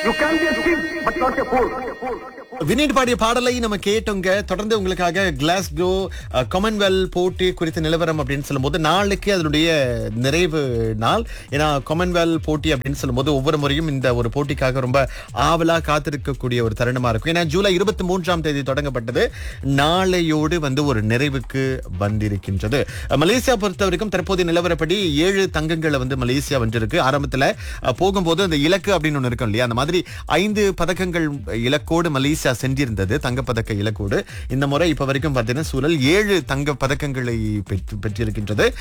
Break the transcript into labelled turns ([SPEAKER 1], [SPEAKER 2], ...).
[SPEAKER 1] You can be a king, but not a fool.
[SPEAKER 2] Vineeth பாடிய பாடலை நம்ம கேட்டோங்க தொடர்ந்து உங்களுக்காக கிளாஸ்கோ அஹ், காமன்வெல் போட்டி குறித்த நிலவரம் அப்படின்னு சொல்லும்போது நாளைக்கு அதனுடைய நிறைவு நாள் ஏன்னா காமன்வெல் போட்டி அப்படின்னு சொல்லும்போது ஒவ்வொரு முறையும் இந்த ஒரு போட்டிக்காக ரொம்ப ஆவலா காத்திருக்கக்கூடிய ஒரு தருணமா இருக்கும் ஏன்னா ஜூலை இருபத்தி மூன்றாம் தேதி தொடங்கப்பட்டது நாளையோடு வந்து ஒரு நிறைவுக்கு வந்திருக்கின்றது அஹ், மலேசியா பொறுத்த வரைக்கும் தற்போதைய நிலவரப்படி ஏழு தங்கங்களை வந்து மலேசியா வென்றிருக்கு ஆரம்பத்துல அஹ், போகும்போது அந்த இலக்கு அப்படின்னு ஒண்ணு இருக்கும் இல்லையா அந்த மாதிரி ஐந்து பதக்கங்கள் இலக்கோடு மலேசியா சென்றிருந்தது தங்கப்பதக்க இலக்கோடு இந்த முறை இப்ப வரைக்கும் பார்த்தீங்கன்னா சூழல் ஏழு தங்க பதக்கங்களை பெற்று பெற்றிருக்கின்றது